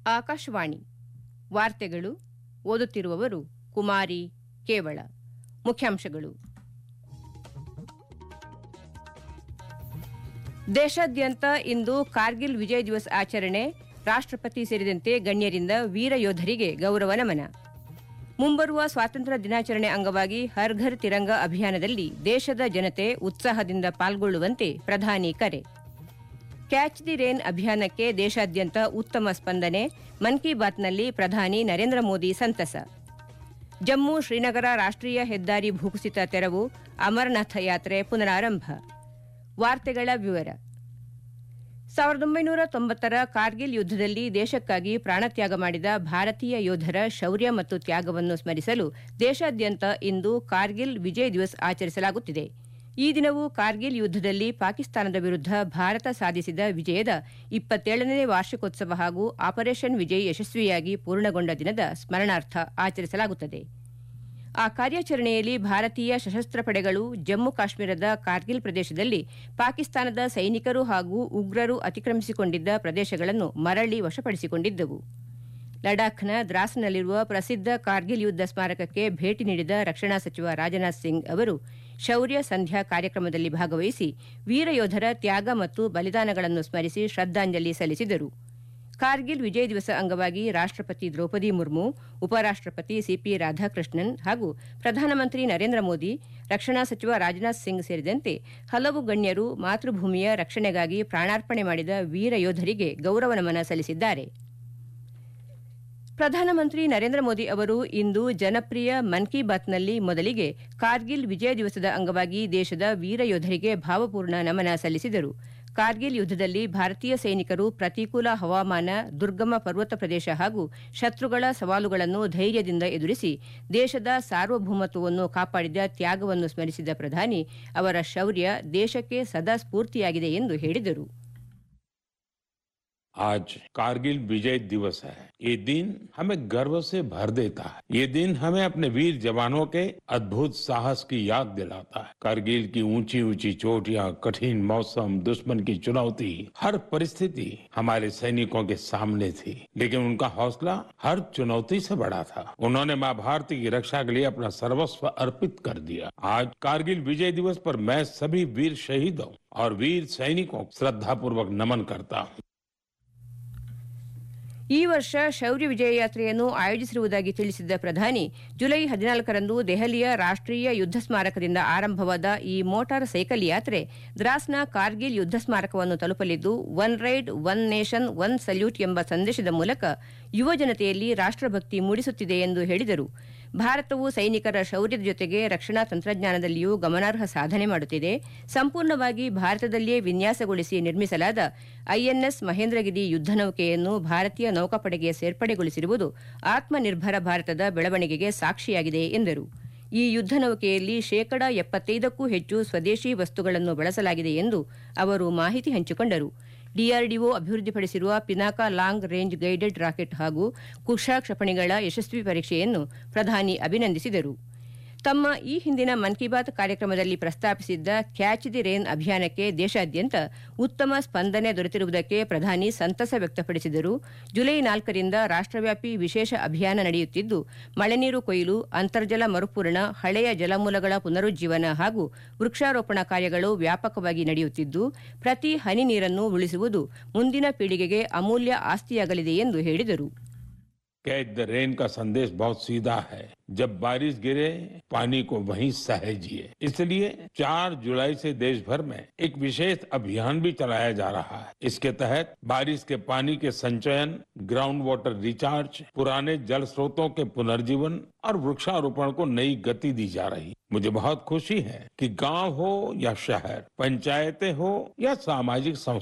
ಆಕಾಶವಾಣಿ ವಾರ್ತೆಗಳು ಓದುತ್ತಿರುವವರು ಕುಮಾರಿ ಕೇವಳ ಮುಖ್ಯಾಂಶಗಳು ದೇಶಾದ್ಯಂತ ಇಂದು ಕಾರ್ಗಿಲ್ ವಿಜಯ್ ದಿವಸ್ ಆಚರಣೆ ರಾಷ್ಟ್ರಪತಿ ಸೇರಿದಂತೆ ಗಣ್ಯರಿಂದ ವೀರ ಯೋಧರಿಗೆ ಗೌರವ ನಮನ ಮುಂಬರುವ ಸ್ವಾತಂತ್ರ್ಯ ದಿನಾಚರಣೆ ಅಂಗವಾಗಿ ಹರ್ ಘರ್ ತಿರಂಗ ಅಭಿಯಾನದಲ್ಲಿ ದೇಶದ ಜನತೆ ಉತ್ಸಾಹದಿಂದ ಪಾಲ್ಗೊಳ್ಳುವಂತೆ ಪ್ರಧಾನಿ ಕರೆ ಕ್ಯಾಚ್ ದಿ ರೇನ್ ಅಭಿಯಾನಕ್ಕೆ ದೇಶಾದ್ಯಂತ ಉತ್ತಮ ಸ್ಪಂದನೆ ಮನ್ ಕಿ ಬಾತ್ನಲ್ಲಿ ಪ್ರಧಾನಿ ನರೇಂದ್ರ ಮೋದಿ ಸಂತಸ ಜಮ್ಮು ಶ್ರೀನಗರ ರಾಷ್ಟ್ರೀಯ ಹೆದ್ದಾರಿ ಭೂಕುಸಿತ ತೆರವು ಅಮರನಾಥ ಯಾತ್ರೆ ಪುನರಾರಂಭ ವಾರ್ತೆಗಳ ವಿವರ ಸಾವಿರದ ಒಂಬೈನೂರ ತೊಂಬತ್ತರ ಕಾರ್ಗಿಲ್ ಯುದ್ದದಲ್ಲಿ ದೇಶಕ್ಕಾಗಿ ಪ್ರಾಣತ್ಯಾಗ ಮಾಡಿದ ಭಾರತೀಯ ಯೋಧರ ಶೌರ್ಯ ಮತ್ತು ತ್ಯಾಗವನ್ನು ಸ್ಮರಿಸಲು ದೇಶಾದ್ಯಂತ ಇಂದು ಕಾರ್ಗಿಲ್ ವಿಜಯ್ ದಿವಸ್ ಆಚರಿಸಲಾಗುತ್ತಿದೆ ಈ ದಿನವು ಕಾರ್ಗಿಲ್ ಯುದ್ದದಲ್ಲಿ ಪಾಕಿಸ್ತಾನದ ವಿರುದ್ಧ ಭಾರತ ಸಾಧಿಸಿದ ವಿಜಯದ ಇಪ್ಪತ್ತೇಳನೇ ವಾರ್ಷಿಕೋತ್ಸವ ಹಾಗೂ ಆಪರೇಷನ್ ವಿಜಯ್ ಯಶಸ್ವಿಯಾಗಿ ಪೂರ್ಣಗೊಂಡ ದಿನದ ಸ್ಮರಣಾರ್ಥ ಆಚರಿಸಲಾಗುತ್ತದೆ ಆ ಕಾರ್ಯಾಚರಣೆಯಲ್ಲಿ ಭಾರತೀಯ ಸಶಸ್ತ್ರ ಪಡೆಗಳು ಜಮ್ಮು ಕಾಶ್ಮೀರದ ಕಾರ್ಗಿಲ್ ಪ್ರದೇಶದಲ್ಲಿ ಪಾಕಿಸ್ತಾನದ ಸೈನಿಕರು ಹಾಗೂ ಉಗ್ರರು ಅತಿಕ್ರಮಿಸಿಕೊಂಡಿದ್ದ ಪ್ರದೇಶಗಳನ್ನು ಮರಳಿ ವಶಪಡಿಸಿಕೊಂಡಿದ್ದವು ಲಡಾಖ್ನ ದ್ರಾಸ್ನಲ್ಲಿರುವ ಪ್ರಸಿದ್ಧ ಕಾರ್ಗಿಲ್ ಯುದ್ದ ಸ್ಮಾರಕಕ್ಕೆ ಭೇಟಿ ನೀಡಿದ ರಕ್ಷಣಾ ಸಚಿವ ರಾಜನಾಥ್ ಸಿಂಗ್ ಅವರು ಶೌರ್ಯ ಸಂಧ್ಯಾ ಕಾರ್ಯಕ್ರಮದಲ್ಲಿ ಭಾಗವಹಿಸಿ ವೀರಯೋಧರ ತ್ಯಾಗ ಮತ್ತು ಬಲಿದಾನಗಳನ್ನು ಸ್ಮರಿಸಿ ಶ್ರದ್ದಾಂಜಲಿ ಸಲ್ಲಿಸಿದರು ಕಾರ್ಗಿಲ್ ವಿಜಯ್ ದಿವಸ ಅಂಗವಾಗಿ ರಾಷ್ಟ್ರಪತಿ ದ್ರೌಪದಿ ಮುರ್ಮು ಉಪರಾಷ್ಟ್ರಪತಿ ಸಿಪಿ ರಾಧಾಕೃಷ್ಣನ್ ಹಾಗೂ ಪ್ರಧಾನಮಂತ್ರಿ ನರೇಂದ್ರ ಮೋದಿ ರಕ್ಷಣಾ ಸಚಿವ ರಾಜನಾಥ್ ಸಿಂಗ್ ಸೇರಿದಂತೆ ಹಲವು ಗಣ್ಯರು ಮಾತೃಭೂಮಿಯ ರಕ್ಷಣೆಗಾಗಿ ಪ್ರಾಣಾರ್ಪಣೆ ಮಾಡಿದ ವೀರ ಯೋಧರಿಗೆ ಗೌರವ ನಮನ ಸಲ್ಲಿಸಿದ್ದಾರೆ ಪ್ರಧಾನಮಂತ್ರಿ ನರೇಂದ್ರ ಮೋದಿ ಅವರು ಇಂದು ಜನಪ್ರಿಯ ಮನ್ ಕಿ ಬಾತ್ನಲ್ಲಿ ಮೊದಲಿಗೆ ಕಾರ್ಗಿಲ್ ವಿಜಯ ದಿವಸದ ಅಂಗವಾಗಿ ದೇಶದ ವೀರ ಯೋಧರಿಗೆ ಭಾವಪೂರ್ಣ ನಮನ ಸಲ್ಲಿಸಿದರು ಕಾರ್ಗಿಲ್ ಯುದ್ದದಲ್ಲಿ ಭಾರತೀಯ ಸೈನಿಕರು ಪ್ರತಿಕೂಲ ಹವಾಮಾನ ದುರ್ಗಮ ಪರ್ವತ ಪ್ರದೇಶ ಹಾಗೂ ಶತ್ರುಗಳ ಸವಾಲುಗಳನ್ನು ಧೈರ್ಯದಿಂದ ಎದುರಿಸಿ ದೇಶದ ಸಾರ್ವಭೌಮತ್ವವನ್ನು ಕಾಪಾಡಿದ ತ್ಯಾಗವನ್ನು ಸ್ಮರಿಸಿದ ಪ್ರಧಾನಿ ಅವರ ಶೌರ್ಯ ದೇಶಕ್ಕೆ ಸದಾ ಸ್ಫೂರ್ತಿಯಾಗಿದೆ ಎಂದು ಹೇಳಿದರು आज कारगिल विजय दिवस है ये दिन हमें गर्व से भर देता है ये दिन हमें अपने वीर जवानों के अद्भुत साहस की याद दिलाता है कारगिल की ऊंची ऊंची चोटियां कठिन मौसम दुश्मन की चुनौती हर परिस्थिति हमारे सैनिकों के सामने थी लेकिन उनका हौसला हर चुनौती से बड़ा था उन्होंने माँ भारती की रक्षा के लिए अपना सर्वस्व अर्पित कर दिया आज कारगिल विजय दिवस पर मैं सभी वीर शहीदों और वीर सैनिकों को श्रद्धापूर्वक नमन करता हूँ ಈ ವರ್ಷ ಶೌರ್ಯ ವಿಜಯ ಯಾತ್ರೆಯನ್ನು ಆಯೋಜಿಸಿರುವುದಾಗಿ ತಿಳಿಸಿದ್ದ ಪ್ರಧಾನಿ ಜುಲೈ ಹದಿನಾಲ್ಕರಂದು ದೆಹಲಿಯ ರಾಷ್ಟ್ರೀಯ ಯುದ್ಧ ಸ್ಮಾರಕದಿಂದ ಆರಂಭವಾದ ಈ ಮೋಟಾರ್ ಸೈಕಲ್ ಯಾತ್ರೆ ದ್ರಾಸ್ನ ಕಾರ್ಗಿಲ್ ಯುದ್ಧ ಸ್ಮಾರಕವನ್ನು ತಲುಪಲಿದ್ದು one ride one nation one salute ಎಂಬ ಸಂದೇಶದ ಮೂಲಕ ಯುವ ಜನತೆಯಲ್ಲಿ ರಾಷ್ಟ್ರಭಕ್ತಿ ಮೂಡಿಸುತ್ತಿದೆ ಎಂದು ಹೇಳಿದರು ಭಾರತವು ಸೈನಿಕರ ಶೌರ್ಯದ ಜೊತೆಗೆ ರಕ್ಷಣಾ ತಂತ್ರಜ್ಞಾನದಲ್ಲಿಯೂ ಗಮನಾರ್ಹ ಸಾಧನೆ ಮಾಡುತ್ತಿದೆ ಸಂಪೂರ್ಣವಾಗಿ ಭಾರತದಲ್ಲಿಯೇ ವಿನ್ಯಾಸಗೊಳಿಸಿ ನಿರ್ಮಿಸಲಾದ ಐಎನ್ಎಸ್ ಮಹೇಂದ್ರಗಿರಿ ಯುದ್ಧ ನೌಕೆಯನ್ನು ಭಾರತೀಯ ನೌಕಾಪಡೆಗೆ ಸೇರ್ಪಡೆಗೊಳಿಸಿರುವುದು ಆತ್ಮನಿರ್ಭರ ಭಾರತದ ಬೆಳವಣಿಗೆಗೆ ಸಾಕ್ಷಿಯಾಗಿದೆ ಎಂದರು ಈ ಯುದ್ಧ ನೌಕೆಯಲ್ಲಿ ಶೇಕಡಾ ಎಪ್ಪತ್ತೈದಕ್ಕೂ ಹೆಚ್ಚು ಸ್ವದೇಶಿ ವಸ್ತುಗಳನ್ನು ಬಳಸಲಾಗಿದೆ ಎಂದು ಅವರು ಮಾಹಿತಿ ಹಂಚಿಕೊಂಡರು ಡಿಆರ್ಡಿಒ ಅಭಿವೃದ್ಧಿಪಡಿಸಿರುವ Pinaka long range guided rocket ಹಾಗೂ ಕುಶಾ ಕ್ಷಿಪಣಿಗಳ ಯಶಸ್ವಿ ಪರೀಕ್ಷೆಯನ್ನು ಪ್ರಧಾನಿ ಅಭಿನಂದಿಸಿದರು ತಮ್ಮ ಈ ಹಿಂದಿನ ಮನ್ ಕಿ ಬಾತ್ ಕಾರ್ಯಕ್ರಮದಲ್ಲಿ ಪ್ರಸ್ತಾಪಿಸಿದ್ದ ಕ್ಯಾಚ್ ದಿ ರೇನ್ ಅಭಿಯಾನಕ್ಕೆ ದೇಶಾದ್ಯಂತ ಉತ್ತಮ ಸ್ಪಂದನೆ ದೊರೆತಿರುವುದಕ್ಕೆ ಪ್ರಧಾನಿ ಸಂತಸ ವ್ಯಕ್ತಪಡಿಸಿದರು ಜುಲೈ ನಾಲ್ಕರಿಂದ ರಾಷ್ಟ್ರವ್ಯಾಪಿ ವಿಶೇಷ ಅಭಿಯಾನ ನಡೆಯುತ್ತಿದ್ದು ಮಳೆನೀರು ಕೊಯ್ಲು ಅಂತರ್ಜಲ ಮರುಪೂರಣ ಹಳೆಯ ಜಲಮೂಲಗಳ ಪುನರುಜ್ಜೀವನ ಹಾಗೂ ವೃಕ್ಷಾರೋಪಣ ಕಾರ್ಯಗಳು ವ್ಯಾಪಕವಾಗಿ ನಡೆಯುತ್ತಿದ್ದು ಪ್ರತಿ ಹನಿ ನೀರನ್ನು ಉಳಿಸುವುದು ಮುಂದಿನ ಪೀಳಿಗೆಗೆ ಅಮೂಲ್ಯ ಆಸ್ತಿಯಾಗಲಿದೆ ಎಂದು ಹೇಳಿದರು कैच द रेन का संदेश बहुत सीधा है जब बारिश गिरे पानी को वहीं सहेजिए इसलिए 4 जुलाई से देश भर में एक विशेष अभियान भी चलाया जा रहा है इसके तहत बारिश के पानी के संचयन ग्राउंड वाटर रिचार्ज पुराने जल स्रोतों के पुनर्जीवन और वृक्षारोपण को नई गति दी जा रही मुझे बहुत खुशी है कि गांव हो या शहर पंचायतें हो या सामाजिक संस्था